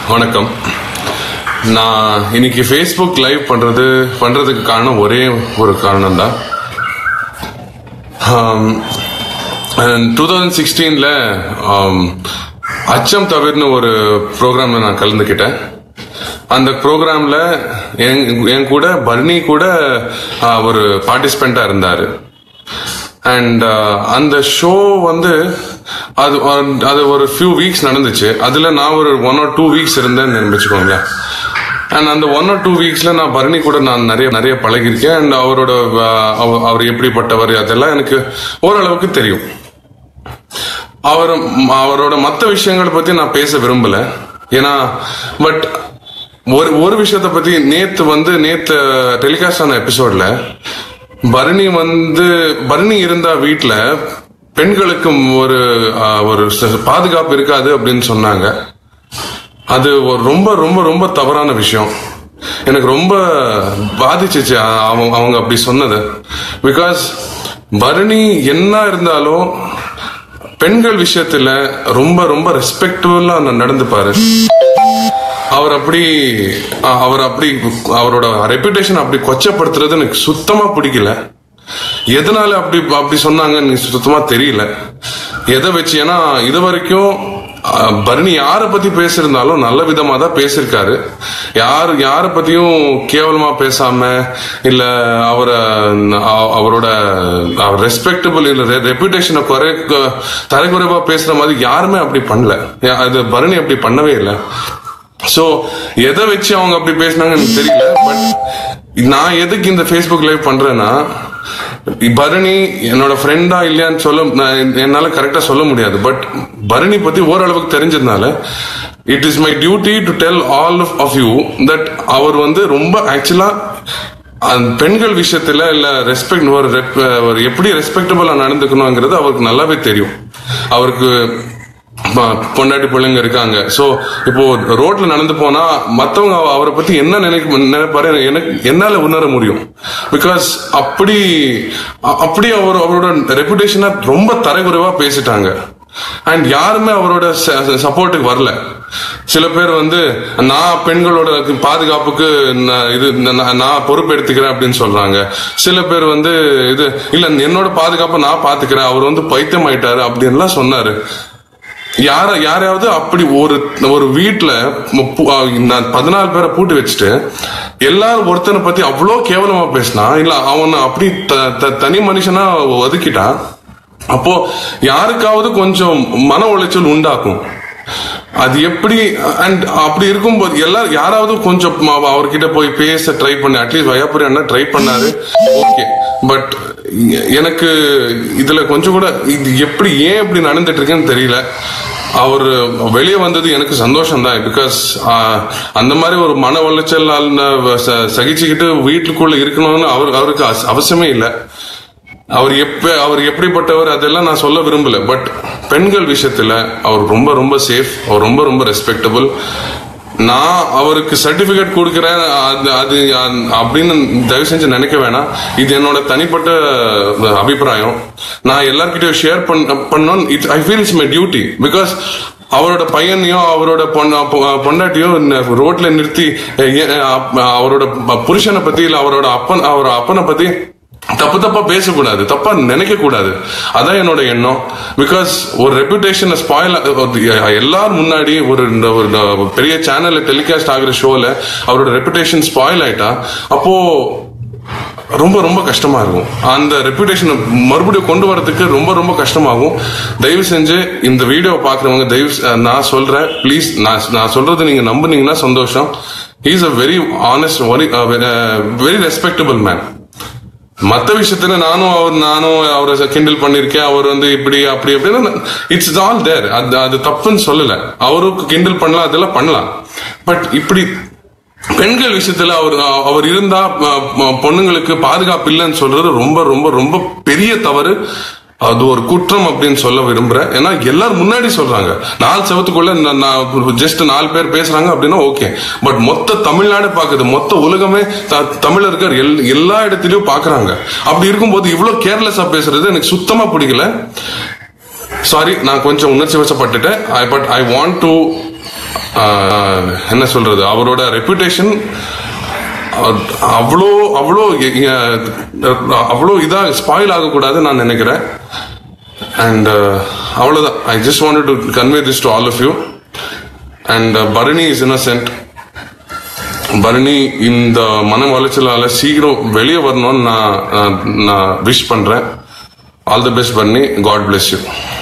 வணக்கம் நான் இன்னைக்கு ஃபேஸ்புக் லைவ் பண்றது பண்றதுக்கு காரணம் ஒரே ஒரு காரணம் தான் டூ தௌசண்ட் சிக்ஸ்டீன்ல அச்சம் தவிர்னு ஒரு ப்ரோக்ராம்ல நான் கலந்துக்கிட்டேன் அந்த ப்ரோக்ராம்ல என் என் கூட பர்னி கூட ஆஹ், ஒரு பார்ட்டிசிபெண்டா இருந்தாரு அண்ட் அந்த ஷோ வந்து அது அது ஒரு ஃபியூ வீக்ஸ் நடந்துச்சு அதுல நான் ஒரு ஒன் ஆர் டூ வீக்ஸ் இருந்தேன்னு வச்சுக்கோங்களேன் அண்ட் அந்த ஒன் ஆர் டூ வீக்ஸ்ல நான் பரணி கூட நான் நிறைய நிறைய பழகிருக்கேன் அண்ட் அவரோட அஹ், அவ- அவர் எப்படிப்பட்டவர் அதெல்லாம் எனக்கு ஓரளவுக்கு தெரியும் அவர் அவரோட மற்ற விஷயங்களை பத்தி நான் பேச விரும்பல ஏன்னா பட் ஒரு ஒரு விஷயத்தை பத்தி நேத்து வந்து நேத்து டெலிகாஸ்ட் ஆன எபிசோட்ல பரணி வந்து பரணி இருந்தா வீட்ல பெண்களுக்கு ஒரு ஆஹ், ஒரு ச- பாதுகாப்பு இருக்காது அப்படின்னு சொன்னாங்க அது ஒரு ரொம்ப ரொம்ப ரொம்ப தவறான விஷயம் எனக்கு ரொம்ப பாதிச்சிச்சு அ- அவங்க அவங்க அப்படி சொன்னது பிகாஸ் பரணி என்ன இருந்தாலும் பெண்கள் விஷயத்துல ரொம்ப ரொம்ப ரெஸ்பெக்டபுல்லா நடந்துப்பாரு அவர் அப்படி அ- அவர் அப்படி அவரோட ரெப்புடேஷன் அப்படி கொச்சப்படுத்துறது எனக்கு சுத்தமா பிடிக்கல எதனால அப்படி அப்படி சொன்னாங்க எனக்கு சுத்தமா தெரியல எதை வச்சு ஏன்னா இது வரைக்கும் அஹ், பரணி யாரை பத்தி பேசியிருந்தாலும் நல்ல விதமா தான் பேசியிருக்காரு யார் யாரை பத்தியும் கேவலமா பேசாம இல்ல அவரை அ- அவரோட ரெஸ்பெக்டபிள் இல்ல ரெப்புடேஷனை குறை தரைக்குறைவா பேசுற மாதிரி யாருமே அப்படி பண்ணல யா- அது பரணி அப்படி பண்ணவே இல்லை சோ எதை வச்சு அவங்க அப்படி பேசினாங்க எனக்கு தெரியல பட் நான் எதுக்கு இந்த ஃபேஸ்புக் லைவ் பண்றேன்னா பரணி என்னோட ஃப்ரெண்டா இல்லையான்னு சொல்ல நான் என்னால கரெக்டா சொல்ல முடியாது பட் பரணி பத்தி ஓரளவுக்கு தெரிஞ்சதுனால it is my duty to tell all of you that அவர் வந்து ரொம்ப ஆக்சுவலா அந்த பெண்கள் விஷயத்துல இல்ல ரெஸ்பெக்ட் ஒரு rep- ஒரு எப்படி ரெஸ்பெக்டபிளா நடந்துக்கணுங்கிறது அவருக்கு நல்லாவே தெரியும் அவருக்கு ப- பொண்டாட்டி பிள்ளைங்க இருக்காங்க சோ இப்போ ரோட்ல நடந்து போனா மத்தவங்க அவ- அவரை பத்தி என்ன நினைக்க நினைப்பாரு எனக்கு என்னால உணர முடியும் பிகாஸ் அப்படி அ- அப்படி அவர் அவரோட ரெப்புடேஷனை ரொம்ப தரைக்குறைவா பேசிட்டாங்க அண்ட் யாருமே அவரோட சப்போர்ட்டுக்கு வரல சில பேர் வந்து நான் பெண்களோட பாதுகாப்புக்கு நான் இது நான் நான் பொறுப்பு எடுத்துக்கிறேன் அப்படின்னு சொல்றாங்க சில பேர் வந்து இது இல்ல என்னோட பாதுகாப்பை நான் பாத்துக்கிறேன் அவர் வந்து பைத்தியம் ஆயிட்டாரு அப்படின்லாம் சொன்னாரு யார யாரையாவது அப்படி ஒரு ஒரு வீட்டுல முப்பு- அஹ் நான் பதினாலு பேரை பூட்டி வச்சுட்டு எல்லாரும் ஒருத்தனை பத்தி அவ்வளோ கேவலமா பேசினா இல்ல அவனை அப்படி த- த- தனி மனுஷனா ஒதுக்கிட்டா அப்போ யாருக்காவது கொஞ்சம் மன உளைச்சல் உண்டாக்கும் அது எப்படி அண்ட் அப்படி இருக்கும்போது எல்லாரும் யாராவது கொஞ்சம் ம- அவர்கிட்ட போய் பேச ட்ரை பண்ணி அட்லீஸ்ட் வயப்புரி அண்ணா ட்ரை பண்ணாரு ஓகே பட் எனக்கு இதுல கொஞ்சம் கூட இது எப்படி ஏன் இப்படி நடந்துட்டு இருக்குன்னு தெரியல அவர் வெளியே வந்தது எனக்கு சந்தோஷம் தான் பிகாஸ் அந்த மாதிரி ஒரு மன உளைச்சல் சகிச்சுக்கிட்டு வீட்டுக்குள்ள இருக்கணும்னு அவர் அவருக்கு அவஸ்- அவசியமே இல்லை அவர் எப்ப அவர் எப்படிப்பட்டவர் அதெல்லாம் நான் சொல்ல விரும்பல பட் பெண்கள் விஷயத்துல அவர் ரொம்ப ரொம்ப சேஃப் அவர் ரொம்ப ரொம்ப ரெஸ்பெக்டபிள் நான் அவருக்கு சர்டிபிகேட் கொடுக்கிறேன் அது அது அ- அப்படின்னு தயவு செஞ்சு நினைக்க வேணாம் இது என்னோட தனிப்பட்ட அபிப்பிராயம் நான் எல்லார்கிட்டயும் ஷேர் பண்ண பண்ணோம் it I feel it's my duty because அவரோட பையனையோ அவரோட பொண்ண- பொ- பொண்டாட்டியோ இந்த ரோட்ல நிறுத்தி எ- எ- அப்- அவரோட புருஷனை பத்தி இல்ல அவரோட அப்பன் அவரோட அப்பனை பத்தி தப்பு தப்பா பேசக்கூடாது தப்பா நினைக்க கூடாது அதான் என்னோட எண்ணம் பிகாஸ் ஒரு ரெப்புடேஷன் ஸ்பாயில் எல்லாரும் முன்னாடி ஒரு இந்த ஒரு இந்த பெரிய சேனல்ல டெலிகாஸ்ட் ஆகுற ஷோல அவரோட ரெப்புடேஷன் ஸ்பாயில் ஆயிட்டா அப்போ ரொம்ப ரொம்ப கஷ்டமா இருக்கும் அந்த ரெப்புடேஷனை மறுபடியும் கொண்டு வரதுக்கு ரொம்ப ரொம்ப கஷ்டமாகும் தயவு செஞ்சு இந்த வீடியோ பாக்குறவங்க தயவு செ- நான் சொல்றேன் ப்ளீஸ் நான் நான் சொல்றது நீங்க நம்புனீங்கன்னா சந்தோஷம் is a very honest very very respectable man மத்த விஷயத்துல நானும் அவர் நானும் அவரை கிண்டல் பண்ணிருக்கேன் அவர் வந்து இப்படி அப்படி அப்படின்னு இட்ஸ் ஆல் தேர் அது அது தப்புன்னு சொல்லல அவருக்கு கிண்டல் பண்ணலாம் அதெல்லாம் பண்ணலாம் பட் இப்படி பெண்கள் விஷயத்துல அவர் அவர் இருந்தா அஹ், அஹ், பொண்ணுங்களுக்கு பாதுகாப்பு இல்லைன்னு சொல்றது ரொம்ப ரொம்ப ரொம்ப பெரிய தவறு அது ஒரு குற்றம் அப்படின்னு சொல்ல விரும்புறேன் ஏன்னா எல்லாரும் முன்னாடி சொல்றாங்க நாலு செவத்துக்குள்ள நான்- நான் ஜஸ்ட் நாலு பேர் பேசுறாங்க அப்படின்னா ஓகே பட் மொத்த தமிழ்நாடு பாக்குது மொத்த உலகமே த- தமிழர்கள் எல்- எல்லா இடத்துலயும் பாக்குறாங்க அப்படி இருக்கும்போது இவ்வளவு கேர்லெஸ்ஸா பேசுறது எனக்கு சுத்தமா பிடிக்கல சாரி நான் கொஞ்சம் உணர்ச்சி வசப்பட்டுட்டேன் I but I want to ah, என்ன சொல்றது அவரோட ரெப்புடேஷன் அவ்வளோ அவ்வளோ எ- எ- அவ்வளோ இதா ஸ்பாயில் ஆகக்கூடாது நான் நினைக்கிறேன் அண்ட் அவ்வளோதான் I just wanted to convey this to all of you and Bharani is innocent Bharani இந்த மன உளைச்சலால சீக்கிரம் வெளியே வரணும்னு நான் நான்- நான் விஷ் பண்றேன் all the best Bharani god bless you